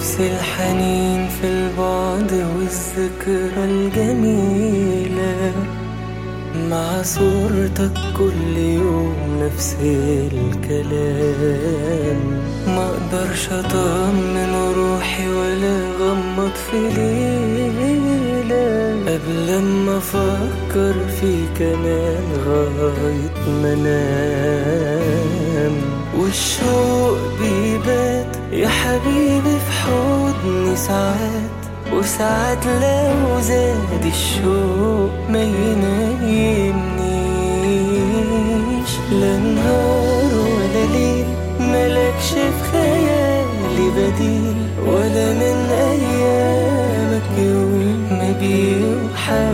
نفس الحنين في البعد والذكرى الجميلة مع صورتك كل يوم نفس الكلام ما اقدرش اطمن روحي ولا غمض في ليلة قبل ما افكر فيك انا لغاية ما انام والشوق بيبات يا حبيبي في حضني ساعات وساعات لو زاد الشوق ما ينيمنيش لا نهار ولا ليل ملكش في خيالي بديل ولا من ايامك يوم ما بيوحى